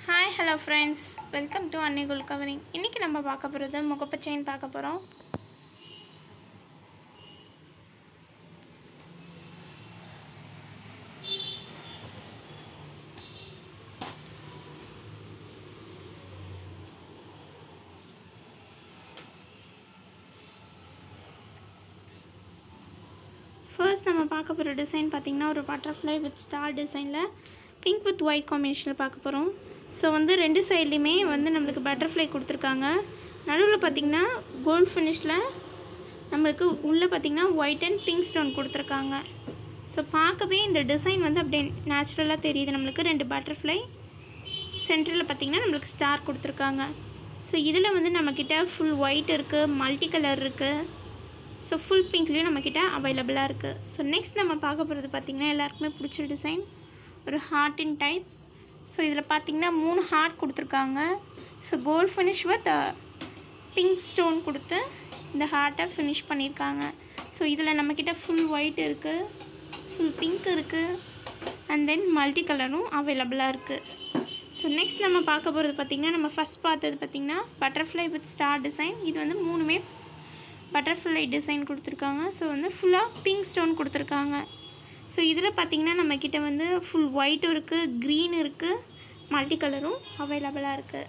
hi hello friends welcome to Annai குல் covering இன்றைக்கி நம்ம பார்க்க போகிறது முகப்பு செயின் பார்க்க போகிறோம் ஃபர்ஸ்ட் நம்ம பார்க்க போகிற டிசைன் பார்த்திங்கன்னா ஒரு பட்டர்ஃப்ளை வித் ஸ்டார் டிசைனில் பிங்க் வித் ஒயிட் காம்பினேஷனில் பார்க்க போகிறோம் ஸோ வந்து ரெண்டு சைட்லேயுமே வந்து நம்மளுக்கு பட்டர்ஃப்ளை கொடுத்துருக்காங்க நடுவில் பார்த்திங்கன்னா கோல்ட் ஃபினிஷில் நம்மளுக்கு உள்ளே பார்த்திங்கன்னா ஒயிட் அண்ட் பிங்க் ஸ்டோன் கொடுத்துருக்காங்க ஸோ பார்க்கவே இந்த டிசைன் வந்து அப்படியே நேச்சுரலாக தெரியுது நம்மளுக்கு ரெண்டு பட்டர்ஃப்ளை சென்டரில் பார்த்திங்கன்னா நம்மளுக்கு ஸ்டார் கொடுத்துருக்காங்க ஸோ இதில் வந்து நம்மக்கிட்ட ஃபுல் ஒயிட் இருக்குது மல்டி கலர் இருக்குது ஸோ ஃபுல் பிங்க்லேயும் நம்மக்கிட்ட அவைலபிளாக இருக்குது ஸோ நெக்ஸ்ட் நம்ம பார்க்க போகிறது பார்த்திங்கன்னா எல்லாருக்குமே பிடிச்ச டிசைன் ஒரு ஹார்ட்டின் டைப் ஸோ இதில் பார்த்திங்கன்னா மூணு ஹார்ட் கொடுத்துருக்காங்க so gold finish with pink stone கொடுத்து இந்த ஹார்ட்டை ஃபினிஷ் பண்ணியிருக்காங்க ஸோ இதில் நம்மக்கிட்ட ஃபுல் ஒயிட் இருக்குது ஃபுல் பிங்க் இருக்குது அண்ட் தென் மல்டி கலரும் அவைலபிளாக இருக்குது ஸோ நெக்ஸ்ட் நம்ம பார்க்க போகிறது பார்த்திங்கன்னா நம்ம ஃபஸ்ட் பார்த்தது பார்த்திங்கன்னா பட்டர்ஃப்ளை வித் ஸ்டார் டிசைன் இது வந்து மூணுமே பட்டர்ஃப்ளை டிசைன் கொடுத்துருக்காங்க ஸோ வந்து ஃபுல்லாக பிங்க் ஸ்டோன் கொடுத்துருக்காங்க ஸோ இதில் பார்த்திங்கன்னா நம்மக்கிட்ட வந்து ஃபுல் ஒயிட்டும் இருக்குது க்ரீன் இருக்குது மல்டி கலரும் அவைலபிளாக இருக்குது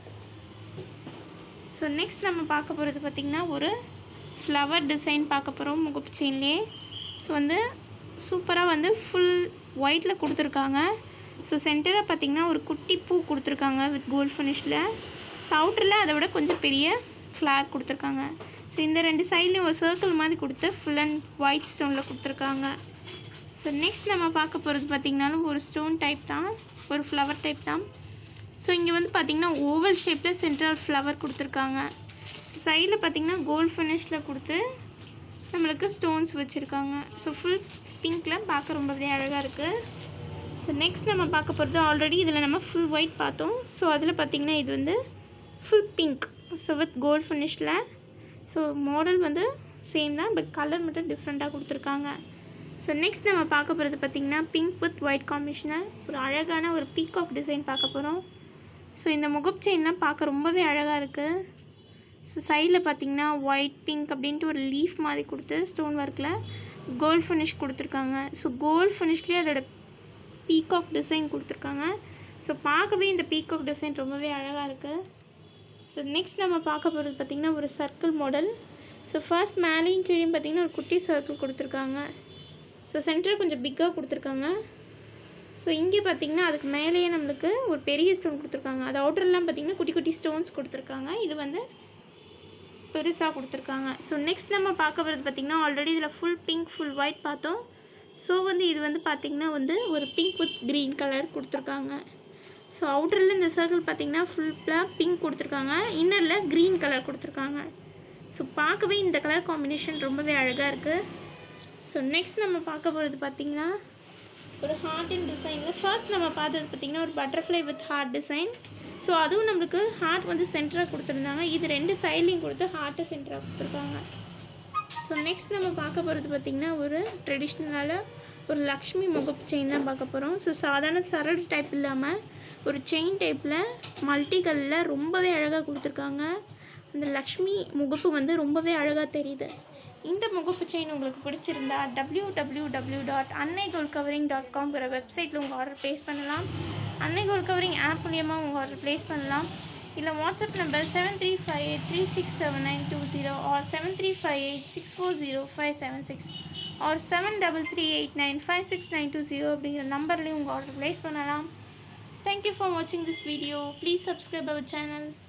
ஸோ நெக்ஸ்ட் நம்ம பார்க்க போகிறது பார்த்திங்கன்னா ஒரு ஃப்ளவர் டிசைன் பார்க்க போகிறோம் முகப்பு செயின்லேயே ஸோ வந்து சூப்பராக வந்து ஃபுல் ஒயிட்டில் கொடுத்துருக்காங்க ஸோ சென்டராக பார்த்திங்கன்னா ஒரு குட்டி பூ கொடுத்துருக்காங்க வித் கோல்ட் ஃபினிஷில் ஸோ அவுட்டரில் அதை விட கொஞ்சம் பெரிய ஃப்ளார் கொடுத்துருக்காங்க ஸோ இந்த ரெண்டு சைட்லேயும் ஒரு சர்க்கிள் மாதிரி கொடுத்து ஃபுல் அண்ட் ஒயிட் ஸ்டோனில் கொடுத்துருக்காங்க ஸோ நெக்ஸ்ட் நம்ம பார்க்க போகிறது பார்த்திங்கனாலும் ஒரு ஸ்டோன் டைப் தான் ஒரு ஃப்ளவர் டைப் தான் ஸோ இங்கே வந்து பார்த்திங்கன்னா ஓவல் ஷேப்பில் சென்ட்ரல் ஃப்ளவர் கொடுத்துருக்காங்க ஸோ சைடில் பார்த்திங்கன்னா கோல்ட் ஃபினிஷில் கொடுத்து நம்மளுக்கு ஸ்டோன்ஸ் வச்சுருக்காங்க ஸோ ஃபுல் பிங்க்கில் பார்க்க ரொம்பவே அழகாக இருக்குது ஸோ நெக்ஸ்ட் நம்ம பார்க்க போகிறது ஆல்ரெடி இதில் நம்ம ஃபுல் ஒயிட் பார்த்தோம் ஸோ அதில் பார்த்திங்கன்னா இது வந்து full pink so with gold ஃபினிஷில் ஸோ மாடல் வந்து சேம் தான் பட் கலர் மட்டும் டிஃப்ரெண்ட்டாக கொடுத்துருக்காங்க ஸோ நெக்ஸ்ட் நம்ம பார்க்க போகிறது பார்த்திங்கன்னா பிங்க் வித் ஒயிட் காம்பினேஷனில் ஒரு அழகான ஒரு பீகாக் டிசைன் பார்க்க போகிறோம் ஸோ இந்த முகப் செயின்லாம் பார்க்க ரொம்பவே அழகாக இருக்குது ஸோ சைடில் பார்த்திங்கன்னா ஒயிட் பிங்க் அப்படின்ட்டு ஒரு லீஃப் மாதிரி கொடுத்து ஸ்டோன் ஒர்க்கில் கோல்ட் ஃபினிஷ் கொடுத்துருக்காங்க ஸோ கோல்ட் ஃபினிஷ்லேயே அதோட பீகாக் டிசைன் கொடுத்துருக்காங்க ஸோ பார்க்கவே இந்த பீகாக் டிசைன் ரொம்பவே அழகாக இருக்குது ஸோ நெக்ஸ்ட் நம்ம பார்க்க போகிறது பார்த்திங்கன்னா ஒரு சர்க்கிள் மாடல் ஸோ ஃபர்ஸ்ட் மேலேயும் கீழே பார்த்திங்கன்னா ஒரு குட்டி சர்க்கிள் கொடுத்துருக்காங்க ஸோ சென்டர் கொஞ்சம் பிக்காக கொடுத்துருக்காங்க ஸோ இங்கே பார்த்திங்கன்னா அதுக்கு மேலேயே நம்மளுக்கு ஒரு பெரிய ஸ்டோன் கொடுத்துருக்காங்க அது அவுட்டர்லாம் பார்த்திங்கன்னா குட்டி குட்டி ஸ்டோன்ஸ் கொடுத்துருக்காங்க இது வந்து பெருசாக கொடுத்துருக்காங்க ஸோ நெக்ஸ்ட் நம்ம பார்க்க போகிறது பார்த்திங்கன்னா ஆல்ரெடி இதில் ஃபுல் பிங்க் ஃபுல் ஒயிட் பார்த்தோம் ஸோ வந்து இது வந்து பார்த்திங்கன்னா வந்து ஒரு பிங்க் வித் க்ரீன் கலர் கொடுத்துருக்காங்க ஸோ அவுட்டரில் இந்த சர்க்கிள் பார்த்திங்கன்னா ஃபுல்லாக பிங்க் கொடுத்துருக்காங்க இன்னரில் க்ரீன் கலர் கொடுத்துருக்காங்க ஸோ பார்க்கவே இந்த கலர் காம்பினேஷன் ரொம்பவே அழகாக இருக்குது ஸோ நெக்ஸ்ட் நம்ம பார்க்க போகிறது பார்த்திங்கன்னா ஒரு ஹார்ட் அண்ட் டிசைனில் ஃபர்ஸ்ட் நம்ம பார்த்தது பார்த்திங்கன்னா ஒரு butterfly with heart design so அதுவும் நம்மளுக்கு ஹார்ட் வந்து சென்டராக கொடுத்துருந்தாங்க இது ரெண்டு சைட்லேயும் கொடுத்து ஹார்ட்டை சென்டராக கொடுத்துருக்காங்க ஸோ நெக்ஸ்ட் நம்ம பார்க்க போகிறது பார்த்திங்கன்னா ஒரு ட்ரெடிஷ்னலான ஒரு லக்ஷ்மி முகப்பு செயின் தான் பார்க்க போகிறோம் ஸோ சாதாரண சரடு டைப் இல்லாமல் ஒரு செயின் டைப்பில் மல்டி கல்லில் ரொம்பவே அழகாக கொடுத்துருக்காங்க அந்த லக்ஷ்மி முகப்பு வந்து ரொம்பவே அழகாக தெரியுது இந்த முகப்பு செயின் உங்களுக்கு பிடிச்சிருந்தா டபிள்யூ டபிள்யூ டபிள்யூ டாட் அன்னை கோல் கவரிங் டாட் காம்ங்கிற வெப்சைட்டில் உங்கள் ஆர்டர் ப்ளேஸ் பண்ணலாம் அன்னை கோல் கவரிங் ஆப் மூலியமாக உங்கள் ஆர்டர் ப்ளேஸ் பண்ணலாம் இல்லை WhatsApp number seven three five eight three six seven nine two zero or seven three five eight six four zero five seven six or seven double three eight nine five six nine two zero அப்படிங்கிற நம்பர்லேயும் உங்கள் order place பண்ணலாம் thank you for வாட்சிங் this video please subscribe our channel